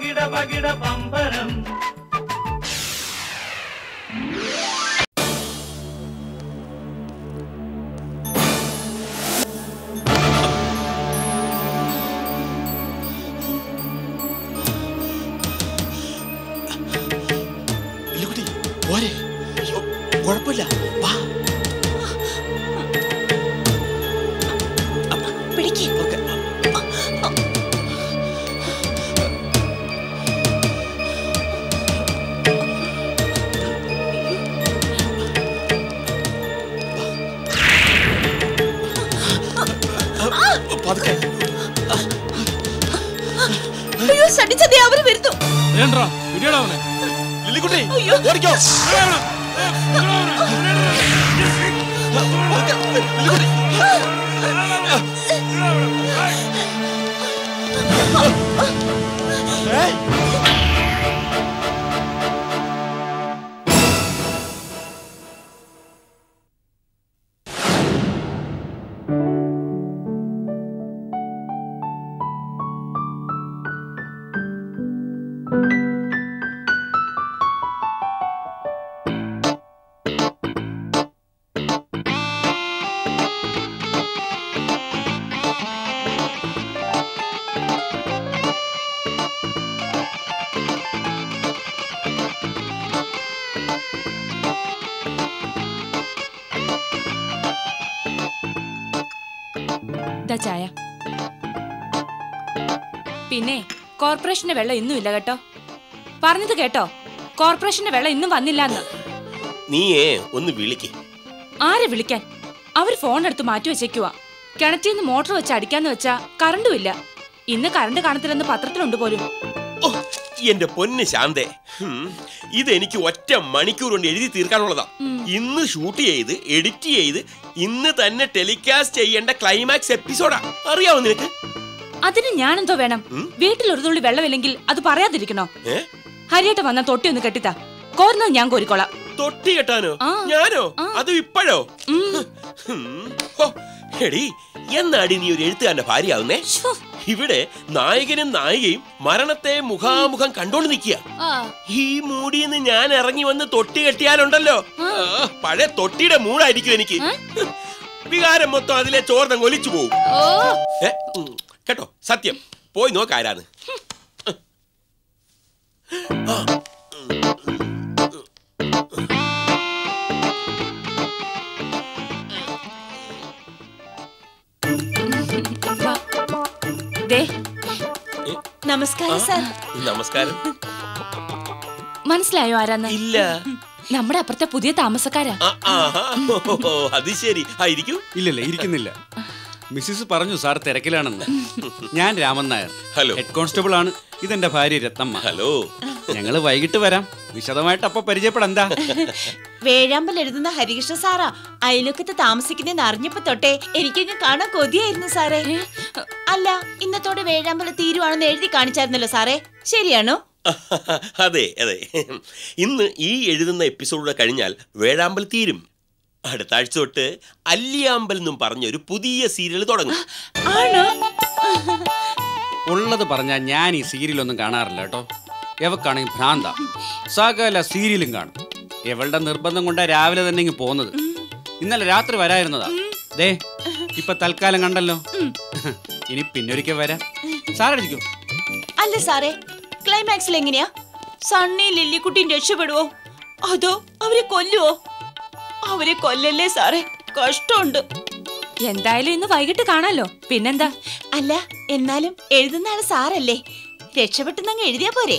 പകിട പകിട പമ്പരം എല്ലുകുട്ടി പോരെ അയ്യോ കുഴപ്പമില്ല വാ പിടിക്ക് ഓക്കെ പതുക്കെ അയ്യോ ശടിച്ചതേ അവര് വരുന്നു വേണ്ടാ പിടിയടാ അവനെ ലില്ലിക്കുട്ടി അയ്യോ. ഓടിക്കോ പതുക്കെ. ലില്ലിക്കുട്ടി ഏയ് ഇതാ ചായ പിന്നെ കോർപ്പറേഷന്റെ വെള്ളം ഇന്നും ഇല്ല കേട്ടോ പറഞ്ഞത് കേട്ടോ കോർപ്പറേഷന്റെ വെള്ളം ഇന്നും വന്നില്ല എന്ന് നീയേ ഒന്ന് വിളിക്ക് ആരെ വിളിക്കാൻ അവർ ഫോൺ എടുത്ത് മാറ്റി വെച്ചേക്കുവാ കിണറ്റിൽ നിന്ന് മോട്ടോർ വെച്ച് അടിക്കാന്ന് വെച്ചാ കറണ്ടും ഇല്ല ഇന്ന് കറണ്ട് കാണത്തില്ലെന്ന് പത്രത്തിലുണ്ട് പോലും ഓ, എന്റെ പൊന്ന് ശാന്തേ ഹും, ഇതെനിക്ക് ഒറ്റ മണിക്കൂർ കൊണ്ട് എഴുതി തീർക്കാനുള്ളതാ ഇന്ന് ഷൂട്ട് ചെയ്ത് എഡിറ്റ് ചെയ്ത് ഇന്ന് തന്നെ ടെലികാസ്റ്റ് ചെയ്യേണ്ട ക്ലൈമാക്സ് എപ്പിസോഡാ അറിയാവോ നിനക്ക് അതിന് ഞാനെന്തോ വേണം ഉം? വീട്ടിൽ ഒരു തുള്ളി വെള്ളമില്ലെങ്കിൽ അത് പറയാതിരിക്കണോ ഏ ഹരിയേട്ട വന്ന തൊട്ടി ഒന്ന് കെട്ടിത്താ കോരുന്നത് ഞാൻ കോരിക്കോളാം തൊട്ടി കെട്ടാനോ ആ. ഞാനോ ആ. അതും ഇപ്പോഴോ ഉം. ഹും, ഹോ, എടി എന്നാടി നീ ഒരു എഴുത്തുകാരന്റെ ഭാര്യയാവുന്നേ ശ്ശോ. ഇവിടെ നായകനും നായികയും മരണത്തെ മുഖാമുഖം കണ്ടോണ്ട് നിൽക്കുക ആ, ഈ മൂടിന്ന് ഞാൻ ഇറങ്ങി വന്ന് തൊട്ടി കെട്ടിയാലുണ്ടല്ലോ ആ, പഴയ തൊട്ടിയുടെ മൂടായിരിക്കും എനിക്ക് വികാരം മൊത്തം അതിലെ ചോർന്നങ്ങ് ഒലിച്ചു പോകും ഓ ഏ, ഉം, കേട്ടോ സത്യം പോയി നോക്ക് ആരാന്ന് ആ, വാ. ദേ നമസ്കാരം സാർ നമസ്കാരം മനസ്സിലായോ ആരാന്ന് ഇല്ല നമ്മുടെ അപ്പുറത്തെ പുതിയ താമസക്കാരാ ആ, ആഹാ. ഓ, അത് ശരി ആയിരിക്കും ഇല്ലല്ല ഇരിക്കുന്നില്ല മിസ്സിസ് പറഞ്ഞു സാർ തിരക്കിലാണെന്ന് ഞാൻ Raman Nair hello. Head constable ആണ് ഇതെന്റെ ഭാര്യ രത്തമ്മ ഹലോ ഞങ്ങള് വൈകിട്ട് വരാം വിശദമായിട്ട് അപ്പൊ പരിചയപ്പെടാ വേഴാമ്പൽ എഴുതുന്ന ഹരികൃഷ്ണ സാറാ അയൽവക്കത്ത് താമസിക്കുന്നെന്ന് അറിഞ്ഞപ്പോ തൊട്ടേ എനിക്കങ്ങ് കാണാൻ കൊതിയായിരുന്നു സാറേ അല്ല ഇന്നത്തോടെ വേഴാമ്പൽ തീരുവാണെന്ന് എഴുതി കാണിച്ചായിരുന്നല്ലോ സാറേ ശരിയാണോ അതെ അതെ ഇന്ന് ഈ എഴുതുന്ന എപ്പിസോഡൂടെ കഴിഞ്ഞാൽ വേഴാമ്പൽ തീരും അടുത്ത ആഴ്ച തൊട്ട് അല്ലിയാമ്പൽ എന്നും പറഞ്ഞ ഒരു പുതിയ സീരിയൽ തുടങ്ങും ആണോ ഉള്ളത് പറഞ്ഞാൽ ഞാൻ ഈ സീരിയലൊന്നും കാണാറില്ല കേട്ടോ എവക്കാണെങ്കിൽ ഭ്രാന്ത സകല സീരിയലും കാണും എവളുടെ നിർബന്ധം കൊണ്ടാ രാവിലെ തന്നെ ഇങ്ങ് പോകുന്നത് ഇന്നലെ രാത്രി വരായിരുന്നതാ ദേ ഇപ്പൊ തൽക്കാലം കണ്ടല്ലോ ഇനി പിന്നൊരിക്കൽ വരാം സാറടിക്കും അല്ല സാറേ ക്ലൈമാക്സിൽ എങ്ങനെയാ സണ്ണി ലില്ലിക്കുട്ടിയും രക്ഷപ്പെടുവോ അതോ അവരെ കൊല്ലുവോ അവരെ കൊല്ലല്ലേ സാറേ കഷ്ടമുണ്ട് എന്തായാലും ഇന്ന് വൈകിട്ട് കാണാലോ പിന്നെന്താ അല്ല എന്നാലും എഴുതുന്ന ആള് സാറല്ലേ രക്ഷപ്പെട്ടെന്നങ്ങ് എഴുതിയാ പോരെ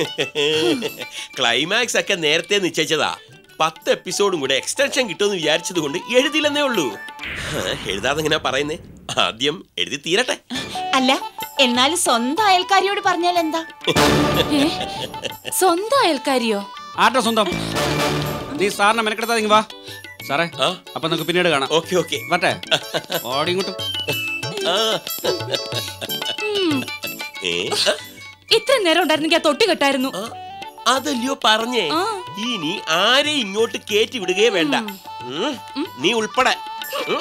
ക്ലൈമാക്സ് ഒക്കെ നേരത്തെ നിശ്ചയിച്ചതാ പത്ത് എപ്പിസോഡും കൂടെ എക്സ്റ്റൻഷൻ കിട്ടുമെന്ന് വിചാരിച്ചത് കൊണ്ട് എഴുതില്ലെന്നേ ഉള്ളൂ ആ, എഴുതാതെ എങ്ങനെയാ പറയുന്നേ ആദ്യം എഴുതി തീരട്ടെ അല്ല എന്നാലും സ്വന്തം അയൽക്കാരിയോട് പറഞ്ഞാൽ എന്താ ഏ? സ്വന്തം അയൽക്കാരിയോ ആരുടെ സ്വന്തം നീ സാറിനെ മെനക്കെടുത്താ ഇങ്ങ് വാ സാറേ ആ അപ്പൊ നമുക്ക് പിന്നീട് കാണാം ഓക്കെ ഓക്കെ വട്ടെ ഓടി ഇങ്ങോട്ടും ആ ഉം. ഏ ആ, ഇത്ര നേരം ഉണ്ടായിരുന്നെങ്കിൽ ആ തൊട്ടി കെട്ടായിരുന്നു ആ, അതല്ലയോ പറഞ്ഞേ ആ. ഇനി ആരെ ഇങ്ങോട്ട് കേറ്റി വിടുകയേ വേണ്ട ഉം, നീ ഉൾപ്പെടെ ഉം.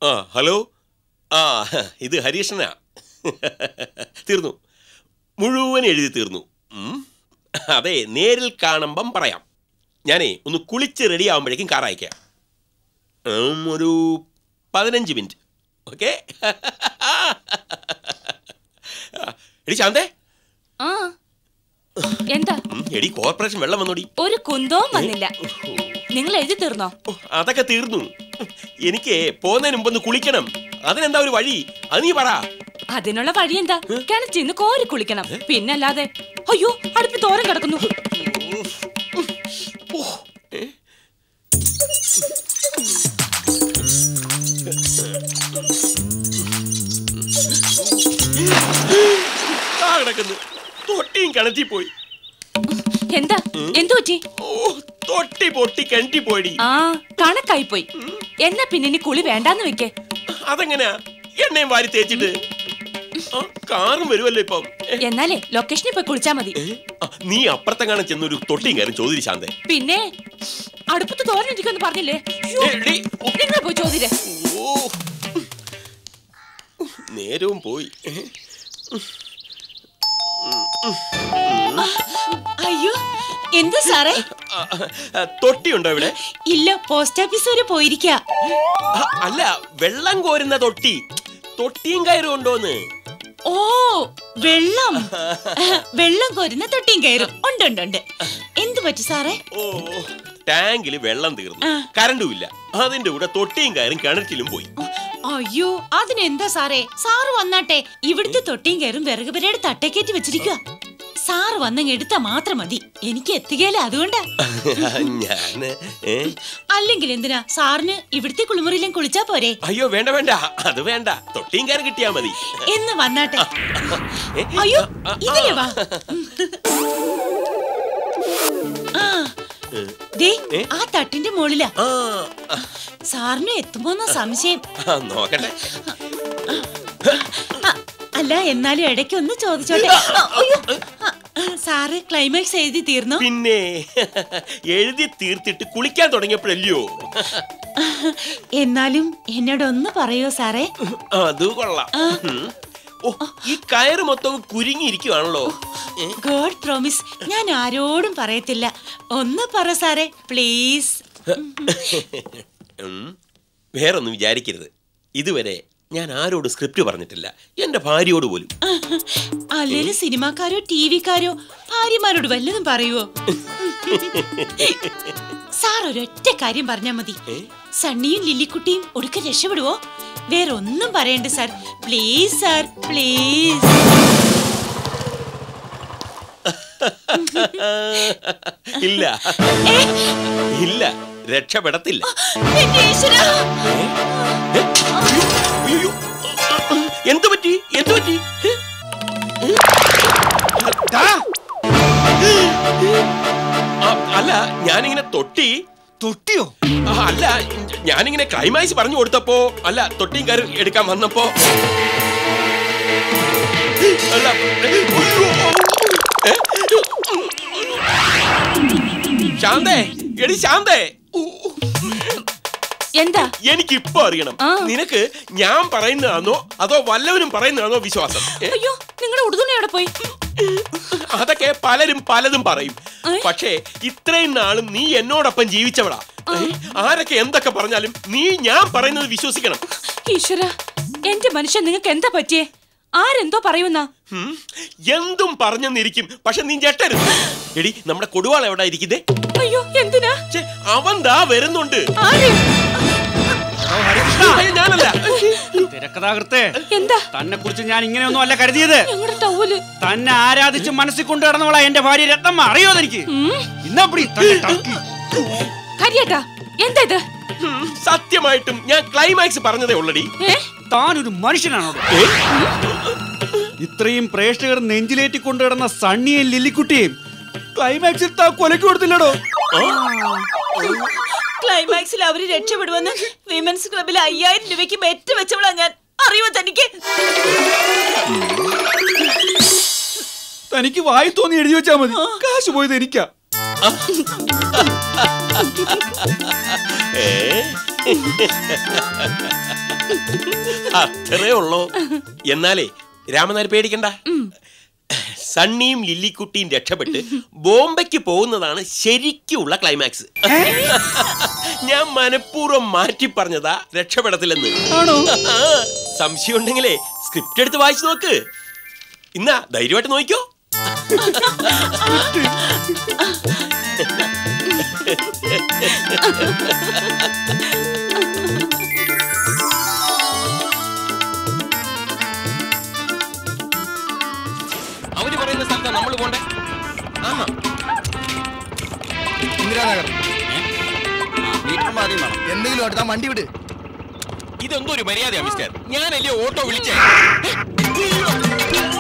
ആ ഹലോ ആ ഇത് ഹരീഷനാ തീർന്നു മുഴുവൻ എഴുതി തീർന്നു ഉം. അതെ നേരിൽ കാണുമ്പം പറയാം ഞാനേ ഒന്ന് കുളിച്ച് റെഡി ആകുമ്പോഴേക്കും കാർ അയക്കാം ഉം, ഒരു പതിനഞ്ച് മിനിറ്റ് ഓക്കെ എടി ശാന്തേ ആ എന്താ ഉം, എടി കോർപ്പറേഷൻ വെള്ളം വന്നോടി ഒരു കുന്തവും വന്നില്ല നിങ്ങൾ എഴുതി തീർന്നോ ഓ, അതൊക്കെ തീർന്നു എനിക്ക് പോകുന്നതിന് മുമ്പ് ഒന്ന് കുളിക്കണം അതിനെന്താ ഒരു വഴി അത് നീ പറ അതിനുള്ള വഴി എന്താ കിണറ്റിന്ന് കോരി കുളിക്കണം പിന്നല്ലാതെ അയ്യോ അടുപ്പ് തോരൻ കിടക്കുന്നു ആ കിടക്കുന്നു തൊട്ടിയും കിണറ്റി പോയി എന്താ എന്തു പറ്റി ഓ തൊട്ടി പൊട്ടി കിണറ്റി പോയി ആ കണക്കായി പോയി എന്നാ പിന്നെ ഇനി കുളി വേണ്ടാന്ന് വെക്കേ അതെങ്ങനെയാ എണ്ണയും വാരി തേച്ചിട്ട് ആ, കാറും വരുമല്ലോ ഇപ്പം ഏ, എന്നാലേ ലൊക്കേഷനിൽ പോയി കുളിച്ചാ മതി ഏ, ആ, നീ അപ്പുറത്തെങ്ങാനും ചെന്നൊരു തൊട്ടിയും കാര്യം ചോദിരി ശാന്തേ പിന്നെ അടുപ്പത്ത് തോരൻ ഇരിക്കുമെന്ന് പറഞ്ഞില്ലേ അയ്യോ, ഏ, എടീ, ഓ, നിങ്ങൾ പോയി ചോദിരേ ഓ നേരവും പോയി ഏ, അയ്യോ എന്താ സാറേ ആ, ആ, തൊട്ടിയുണ്ടോ ഇവിടെ ഇല്ല പോസ്റ്റ് ഓഫീസ് വരെ പോയിരിക്ക ആ, അല്ല വെള്ളം കോരുന്ന തൊട്ടി തൊട്ടിയും കയറും ഉണ്ടോന്ന് ഓ വെള്ളം വെള്ളം കോരുന്ന തൊട്ടിയും കയറും ഉണ്ട് ഉണ്ട് ഉണ്ട് എന്ത് പറ്റി സാറേ ഓ ടാങ്കിൽ വെള്ളം തീർന്നു ആ. കറണ്ടും ഇല്ല അതിന്റെ കൂടെ തൊട്ടിയും കയറും കിണറ്റിലും പോയി അയ്യോ അതിനെന്താ സാറേ സാറ് വന്നാട്ടെ ഇവിടുത്തെ തൊട്ടിയും കയറും വിറക് പെരയുടെ തട്ടേക്കേറ്റി വെച്ചിരിക്കുക സാറ് വന്നങ്ങ് എടുത്താ മാത്രം മതി എനിക്ക് എത്തുകയില്ല അതുകൊണ്ടാ ഞാന് ഏ? അല്ലെങ്കിൽ എന്തിനാ സാറിന് ഇവിടുത്തെ കുളിമുറിയിലും കുളിച്ചാ പോരെ അയ്യോ വേണ്ട വേണ്ട അത് വേണ്ട തൊട്ടിയും കയറി കിട്ടിയാ മതി എന്ന് വന്നാട്ടെ ഏ? അയ്യോ ആ, ആ, ഇതിലെ വാ ആ ദേ ഏ? ആ തട്ടിന്റെ മുകളിലാ ആ, ആ, സാറിന് എത്തുമോന്ന സംശയം ആ, നോക്കട്ടെ ആ, അല്ല എന്നാലും ഇടയ്ക്ക് ഒന്ന് ചോദിച്ചോട്ടെ ആ, അയ്യോ. ആ, ആ, സാറ് ക്ലൈമാക്സ് എഴുതി തീർന്നോ പിന്നെ എഴുതി തീർത്തിട്ട് കുളിക്കാൻ തുടങ്ങിയപ്പോഴല്ലയോ എന്നാലും എന്നോടൊന്ന് പറയോ സാറേ അത് കൊള്ളാം ഉം. ഓ ഈ കയറ് മൊത്തം കുരുങ്ങിയിരിക്കുവാണല്ലോ ഏ? ഗോഡ് പ്രോമിസ് ഞാൻ ആരോടും പറയത്തില്ല ഒന്ന് പറ സാറേ പ്ലീസ് ഉം. വേറൊന്നും വിചാരിക്കരുത് ഇതുവരെ ഞാൻ ആരോട് സ്ക്രിപ്റ്റ് പറഞ്ഞിട്ടില്ല എന്റെ ഭാര്യയോട് പോലും അല്ലെങ്കിൽ സിനിമാക്കാരോ ടി വിക്കാരോ ഭാര്യമാരോട് വല്ലതും പറയുവോ സാർ ഒരൊറ്റ കാര്യം പറഞ്ഞാ മതി ഏ? സണ്ണിയും ലില്ലിക്കുട്ടിയും ഒടുക്ക രക്ഷപ്പെടുവോ വേറെ ഒന്നും പറയണ്ട സാർ പ്ലീസ് സാർ പ്ലീസ് ഇല്ല ഇല്ല രക്ഷപ്പെടത്തില്ല എന്റെ ഈശ്വരാ. ഏ? അയ്യോ, അയ്യോ. എന്ത് പറ്റി എന്ത് പറ്റി ഏ? ഏ? ദാ. ആ, അല്ല ഞാനിങ്ങനെ തൊട്ടി തൊട്ടിയോ ആ, അല്ല ഞാനിങ്ങനെ ക്ലൈമാക്സ് പറഞ്ഞു കൊടുത്തപ്പോ അല്ല തൊട്ടിയും കയറി എടുക്കാൻ വന്നപ്പോ അല്ല അയ്യോ. ഏ? ശാന്തേ എടി ശാന്തേ എന്താ എനിക്കിപ്പോ അറിയണം ആ. നിനക്ക് ഞാൻ പറയുന്നതാണോ അതോ വല്ലവരും പറയുന്നതാണോ വിശ്വാസം ഏ? അയ്യോ നിങ്ങളുടെ ഉടുതുണി എവിടെ പോയി അതൊക്കെ പലരും പലതും പറയും ഏ? പക്ഷേ ഇത്രയും നാളും നീ എന്നോടൊപ്പം ജീവിച്ചവളാ ഏ? ആരൊക്കെ എന്തൊക്കെ പറഞ്ഞാലും നീ ഞാൻ പറയുന്നത് വിശ്വസിക്കണം ഈശ്വര എന്റെ മനുഷ്യൻ നിങ്ങൾക്ക് എന്താ പറ്റിയേ ആരെന്തോ പറയുന്ന ഉം. എന്തും പറഞ്ഞെന്നിരിക്കും പക്ഷെ നീ ഞെട്ടരുത് എടി നമ്മുടെ കൊടുവാൾ എവിടെ ഇരിക്കുന്നേ അയ്യോ എന്തിനാ ഛെ, അവൻ ദാ വരുന്നുണ്ട് ആര് അയ്യോ, ഞാനല്ല തിരക്കഥാകൃത്തെ എന്താ തന്നെ കുറിച്ച് ഞാൻ ഇങ്ങനെയൊന്നും അല്ല കരുതിയത് ഞങ്ങളുടെ ടവല് തന്നെ ആരാധിച്ച് മനസ്സിൽ കൊണ്ടു നടന്നവളാ എന്റെ ഭാര്യ രത്നമ്മ അറിയോ എനിക്ക് ഇന്നപ്പടി കരിയേട്ടാ എന്താ ഇത് ഉം, സത്യമായിട്ടും ഞാൻ ക്ലൈമാക്സ് പറഞ്ഞതേ ഉള്ളടി ഏ താനൊരു മനുഷ്യനാണോ ഏ? ഇത്രയും പ്രേക്ഷകർ നെഞ്ചിലേറ്റി കൊണ്ടുകിടന്ന സണ്ണിയെയും ലില്ലിക്കുട്ടിയെയും ക്ലൈമാക്സിൽ താ കൊലക്ക് കൊടുത്തില്ലടോ ക്ലൈമാക്സിൽ അവര് രക്ഷപ്പെടുമെന്ന് വിമൻസ് ക്ലബിൽ അയ്യായിരം രൂപയ്ക്ക് ബെറ്റ് വെച്ചവളാ ഞാൻ അറിയോ തനിക്ക് തനിക്ക് വായി തോന്നി എഴുതി വെച്ചാ മതി കാശ് പോയത് എനിക്കാ ഏ അത്രേ ഉള്ളൂ എന്നാലേ രാമനാര് പേടിക്കണ്ട സണ്ണിയും ലില്ലിക്കുട്ടിയും രക്ഷപ്പെട്ട് ബോംബെക്ക് പോകുന്നതാണ് ശരിക്കുള്ള ക്ലൈമാക്സ് ഞാൻ മനഃപൂർവ്വം മാറ്റി പറഞ്ഞതാ രക്ഷപ്പെടത്തില്ലെന്ന് ആണോ ആ, സംശയം ഉണ്ടെങ്കിലേ സ്ക്രിപ്റ്റ് എടുത്ത് വായിച്ചു നോക്ക് ഇന്നാ ധൈര്യമായിട്ട് നോക്കിക്കോ അവര് പറയുന്ന സ്ഥലത്താണ് നമ്മൾ പോണ്ടേ ആഹാ ഇന്ദിരാനഗർ മീറ്റർ ആദ്യം വേണം എന്തെങ്കിലും ആയിട്ട് താൻ വണ്ടി വിട് ഇതെന്തോ ഒരു മര്യാദയാ മിസ്റ്റർ ഞാനല്ലേ ഓട്ടോ വിളിച്ചേ